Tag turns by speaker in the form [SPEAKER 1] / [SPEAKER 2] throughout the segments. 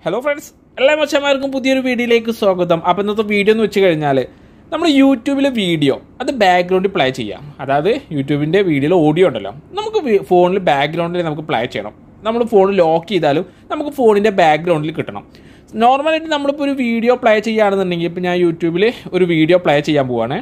[SPEAKER 1] hello friends എല്ലാ മച്ചന്മാർക്കും പുതിയൊരു വീഡിയോയിലേക്ക് സ്വാഗതം അപ്പോൾ ഇന്നത്തെ വീഡിയോ എന്ന് വെച്ച് കഴിഞ്ഞാൽ നമ്മൾ യൂട്യൂബിലെ വീഡിയോ അത് ബാക്ക്ഗ്രൗണ്ടിൽ പ്ലേ ചെയ്യാം അതായത് യൂട്യൂബിൻ്റെ വീഡിയോയിൽ ഓഡിയോ ഉണ്ടല്ലോ നമുക്ക് ഫോണിൽ ബാക്ക്ഗ്രൗണ്ടിൽ നമുക്ക് പ്ലേ ചെയ്യണം നമ്മൾ ഫോൺ ലോക്ക് ചെയ്താലും നമുക്ക് ഫോണിൻ്റെ ബാക്ക്ഗ്രൗണ്ടിൽ കിട്ടണം നോർമലായിട്ട് നമ്മളിപ്പോൾ ഒരു വീഡിയോ പ്ലേ ചെയ്യുകയാണെന്നുണ്ടെങ്കിൽ ഇപ്പോൾ ഞാൻ യൂട്യൂബിൽ ഒരു വീഡിയോ പ്ലേ ചെയ്യാൻ പോവാണ്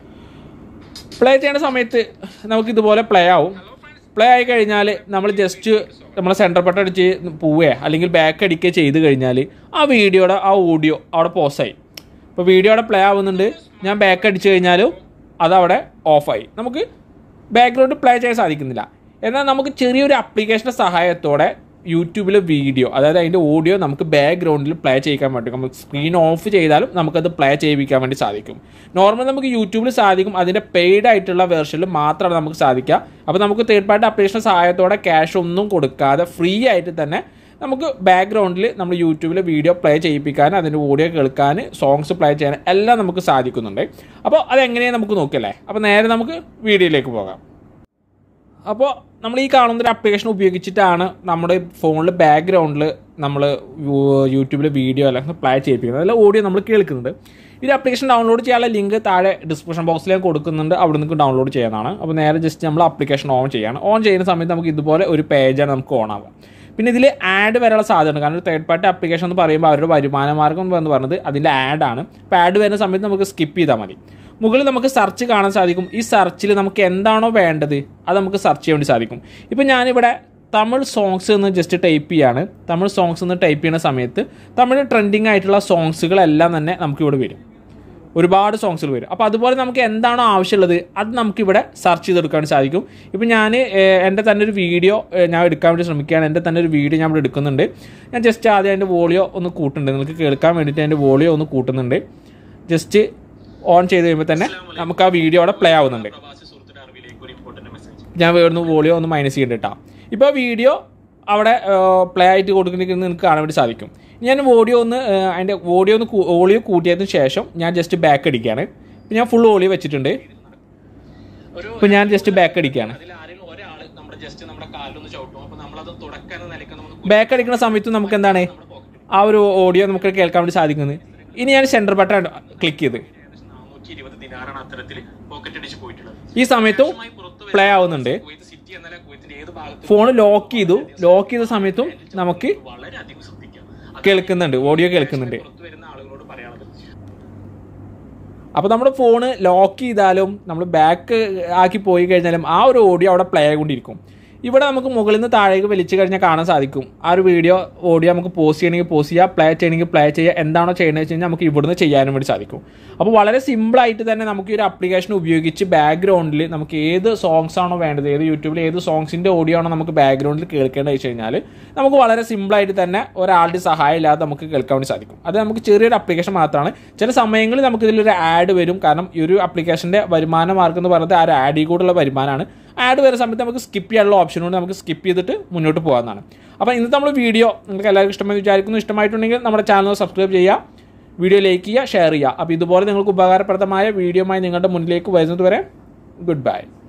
[SPEAKER 1] പ്ലേ ചെയ്യുന്ന സമയത്ത് നമുക്ക് ഇതുപോലെ പ്ലേ ആവും പ്ലേ ആയി കഴിഞ്ഞാൽ നമ്മൾ ജസ്റ്റ് നമ്മൾ സെൻറ്റർ ബട്ടൺ അടിച്ച് പോവുകയോ അല്ലെങ്കിൽ ബാക്ക് അടിക്കുകയോ ചെയ്ത് കഴിഞ്ഞാൽ ആ വീഡിയോയുടെ ആ ഓഡിയോ അവിടെ പോസായി ഇപ്പോൾ വീഡിയോ അവിടെ പ്ലേ ആവുന്നുണ്ട് ഞാൻ ബാക്ക് അടിച്ച് കഴിഞ്ഞാലും അതവിടെ ഓഫായി നമുക്ക് ബാക്ക്ഗ്രൗണ്ട് പ്ലേ ചെയ്യാൻ സാധിക്കുന്നില്ല എന്നാൽ നമുക്ക് ചെറിയൊരു അപ്ലിക്കേഷൻ്റെ സഹായത്തോടെ യൂട്യൂബിലെ വീഡിയോ അതായത് അതിൻ്റെ ഓഡിയോ നമുക്ക് ബാക്ക്ഗ്രൗണ്ടിൽ പ്ലേ ചെയ്യിക്കാൻ പറ്റും നമുക്ക് സ്ക്രീൻ ഓഫ് ചെയ്താലും നമുക്കത് പ്ലേ ചെയ്യിപ്പിക്കാൻ വേണ്ടി സാധിക്കും നോർമൽ നമുക്ക് യൂട്യൂബിൽ സാധിക്കും അതിൻ്റെ പെയ്ഡ് ആയിട്ടുള്ള വേർഷനിൽ മാത്രമാണ് നമുക്ക് സാധിക്കുക അപ്പോൾ നമുക്ക് തേർഡ് പാർട്ടി അപ്ലിക്കേഷൻ സഹായത്തോടെ ക്യാഷ് ഒന്നും കൊടുക്കാതെ ഫ്രീ ആയിട്ട് തന്നെ നമുക്ക് ബാക്ക്ഗ്രൗണ്ടിൽ നമ്മൾ യൂട്യൂബിൽ വീഡിയോ പ്ലേ ചെയ്യിപ്പിക്കാൻ അതിൻ്റെ ഓഡിയോ കേൾക്കാൻ സോങ്സ് പ്ലേ ചെയ്യാൻ എല്ലാം നമുക്ക് സാധിക്കുന്നുണ്ട് അപ്പോൾ അതെങ്ങനെയാണ് നമുക്ക് നോക്കിയല്ലേ അപ്പോൾ നേരെ നമുക്ക് വീഡിയോയിലേക്ക് പോകാം അപ്പോൾ നമ്മൾ ഈ കാണുന്ന ഒരു അപ്ലിക്കേഷൻ ഉപയോഗിച്ചിട്ടാണ് നമ്മുടെ ഫോണിൽ ബാക്ക്ഗ്രൗണ്ടിൽ നമ്മൾ യൂട്യൂബിലെ വീഡിയോ അല്ലെങ്കിൽ പ്ലേ ചെയ്യിപ്പിക്കുന്നത് അതിൽ ഓഡിയോ നമ്മൾ കേൾക്കുന്നത് ഈ അപ്ലിക്കേഷൻ ഡൗൺലോഡ് ചെയ്യാനുള്ള ലിങ്ക് താഴെ ഡിസ്ക്രിപ്ഷൻ ബോക്സിൽ ഞാൻ കൊടുക്കുന്നുണ്ട് അവിടെ നിങ്ങൾക്ക് ഡൗൺലോഡ് ചെയ്യാനാണ് അപ്പോൾ നേരെ ജസ്റ്റ് നമ്മൾ അപ്ലിക്കേഷൻ ഓൺ ചെയ്യാണ് ഓൺ ചെയ്യുന്ന സമയത്ത് നമുക്ക് ഇതുപോലെ ഒരു പേജാണ് നമുക്ക് ഓൺ ആവുക പിന്നെ ഇതിൽ ആഡ് വരാനുള്ള സാധ്യതയുണ്ട് കാരണം ഒരു തേർഡ് പാർട്ടി അപ്ലിക്കേഷൻ എന്ന് പറയുമ്പോൾ അവരുടെ വരുമാന മാർഗം എന്ന് പറയുന്നത് അതിൻ്റെ ആഡാണ് അപ്പോൾ ആഡ് വരുന്ന സമയത്ത് നമുക്ക് സ്കിപ്പ് ചെയ്താൽ മതി മുകളിൽ നമുക്ക് സെർച്ച് കാണാൻ സാധിക്കും ഈ സെർച്ചിൽ നമുക്ക് എന്താണോ വേണ്ടത് അത് നമുക്ക് സെർച്ച് ചെയ്യാൻ വേണ്ടി സാധിക്കും ഇപ്പം ഞാനിവിടെ തമിഴ് സോങ്സ് എന്ന് ജസ്റ്റ് ടൈപ്പ് ചെയ്യാണ് തമിഴ് സോങ്സ് എന്ന് ടൈപ്പ് ചെയ്യുന്ന സമയത്ത് തമിഴ് ട്രെൻഡിങ് ആയിട്ടുള്ള സോങ്സുകളെല്ലാം തന്നെ നമുക്കിവിടെ വരും ഒരുപാട് സോങ്സുകൾ വരും അപ്പോൾ അതുപോലെ നമുക്ക് എന്താണോ ആവശ്യമുള്ളത് അത് നമുക്കിവിടെ സെർച്ച് ചെയ്തെടുക്കാൻ സാധിക്കും ഇപ്പം ഞാൻ എൻ്റെ തന്നെ ഒരു വീഡിയോ ഞാൻ എടുക്കാൻ വേണ്ടി ശ്രമിക്കുകയാണ് എൻ്റെ തന്നെ ഒരു വീഡിയോ ഞാൻ ഇവിടെ എടുക്കുന്നുണ്ട് ഞാൻ ജസ്റ്റ് ആദ്യം അതിൻ്റെ വോളിയോ ഒന്ന് കൂട്ടുന്നുണ്ട് നിങ്ങൾക്ക് കേൾക്കാൻ വേണ്ടിയിട്ട് അതിൻ്റെ വോളിയോ ഒന്ന് കൂട്ടുന്നുണ്ട് ജസ്റ്റ് ഓൺ ചെയ്ത് കഴിയുമ്പോൾ തന്നെ നമുക്ക് ആ വീഡിയോ അവിടെ പ്ലേ ആവുന്നുണ്ട് ഞാൻ വേർന്ന് വോളിയോ ഒന്ന് മൈനസ് ചെയ്തിട്ടാ ഇപ്പോൾ വീഡിയോ അവിടെ പ്ലേ ആയിട്ട് കൊടുക്കുന്നത് നിങ്ങൾക്ക് കാണാൻ വേണ്ടി സാധിക്കും ഞാൻ ഓഡിയോ ഒന്ന് അതിൻ്റെ ഓഡിയോ ഒന്ന് ഓഡിയോ കൂട്ടിയതിന് ശേഷം ഞാൻ ജസ്റ്റ് ബാക്ക് അടിക്കുകയാണ് ഇപ്പം ഞാൻ ഫുൾ ഓഡിയോ വെച്ചിട്ടുണ്ട് ഇപ്പം ഞാൻ ജസ്റ്റ് ബാക്ക് അടിക്കുകയാണ് ബാക്ക് അടിക്കുന്ന സമയത്ത് നമുക്ക് എന്താണ് ആ ഒരു ഓഡിയോ നമുക്ക് കേൾക്കാൻ വേണ്ടി സാധിക്കുന്നത് ഇനി ഞാൻ സെൻറ്റർ ബട്ടൺ ക്ലിക്ക് ചെയ്ത് ഈ സമയത്തും പ്ലേ ആവുന്നുണ്ട് ഫോൺ ലോക്ക് ചെയ്തു ലോക്ക് ചെയ്ത സമയത്തും നമുക്ക് കേൾക്കുന്നുണ്ട് ഓഡിയോ കേൾക്കുന്നുണ്ട് അപ്പോൾ നമ്മുടെ ഫോണ് ലോക്ക് ചെയ്താലും നമ്മൾ ബാക്ക് ആക്കി പോയി കഴിഞ്ഞാലും ആ ഒരു ഓഡിയോ അവിടെ പ്ലേ ആയിക്കൊണ്ടിരിക്കും ഇവിടെ നമുക്ക് മുകളിൽ നിന്ന് താഴേക്ക് വലിച്ചു കഴിഞ്ഞാൽ കാണാൻ സാധിക്കും ആ ഒരു വീഡിയോ ഓഡിയോ നമുക്ക് പോസ്റ്റ് ചെയ്യണമെങ്കിൽ പോസ്റ്റ് ചെയ്യുക പ്ലേ ചെയ്യണമെങ്കിൽ പ്ലേ ചെയ്യുക എന്താണോ ചെയ്യണമെന്ന് വെച്ച് കഴിഞ്ഞാൽ നമുക്ക് ഇവിടുന്ന് ചെയ്യാനും വേണ്ടി സാധിക്കും അപ്പോൾ വളരെ സിമ്പിളായിട്ട് തന്നെ നമുക്ക് ഈ ഒരു ആപ്ലിക്കേഷൻ ഉപയോഗിച്ച് ബാക്ക്ഗ്രൗണ്ടിൽ നമുക്ക് ഏത് സോങ്സ് ആണോ വേണ്ടത് ഏത് യൂട്യൂബിൽ ഏത് സോങ്സിൻ്റെ ഓഡിയോ ആണോ നമുക്ക് ബാക്ക്ഗ്രൗണ്ടിൽ കേൾക്കേണ്ടത് വെച്ച് കഴിഞ്ഞാൽ നമുക്ക് വളരെ സിമ്പിളായിട്ട് തന്നെ ഒരാളുടെ സഹായം ഇല്ലാതെ നമുക്ക് കേൾക്കാൻ വേണ്ടി സാധിക്കും അത് നമുക്ക് ചെറിയൊരു ആപ്ലിക്കേഷൻ മാത്രമാണ് ചില സമയങ്ങളിൽ നമുക്ക് ഇതിലൊരു ആഡ് വരും കാരണം ഈ ഒരു ആപ്ലിക്കേഷൻ്റെ വരുമാന മാർഗം എന്ന് പറയുന്നത് ആ ഒരു ആഡിൽ കൂടെയുള്ള വരുമാനമാണ് ആഡ് വരുന്ന സമയത്ത് നമുക്ക് സ്കിപ്പ് ചെയ്യാനുള്ള ഓപ്ഷൻ കൊണ്ട് നമുക്ക് സ്കിപ്പ് ചെയ്തിട്ട് മുന്നോട്ട് പോകാവുന്നതാണ് അപ്പോൾ ഇന്നത്തെ നമ്മൾ വീഡിയോ നിങ്ങൾക്ക് എല്ലാവർക്കും ഇഷ്ടമെന്ന് വിചാരിക്കുന്നു ഇഷ്ടമായിട്ടുണ്ടെങ്കിൽ നമ്മുടെ ചാനൽ സബ്സ്ക്രൈബ് ചെയ്യുക വീഡിയോ ലൈക്ക് ചെയ്യുക ഷെയർ ചെയ്യുക അപ്പോൾ ഇതുപോലെ നിങ്ങൾക്ക് ഉപകാരപ്രദമായ വീഡിയോയുമായി നിങ്ങളുടെ മുന്നിലേക്ക് വരുന്നത് വരെ ഗുഡ് ബൈ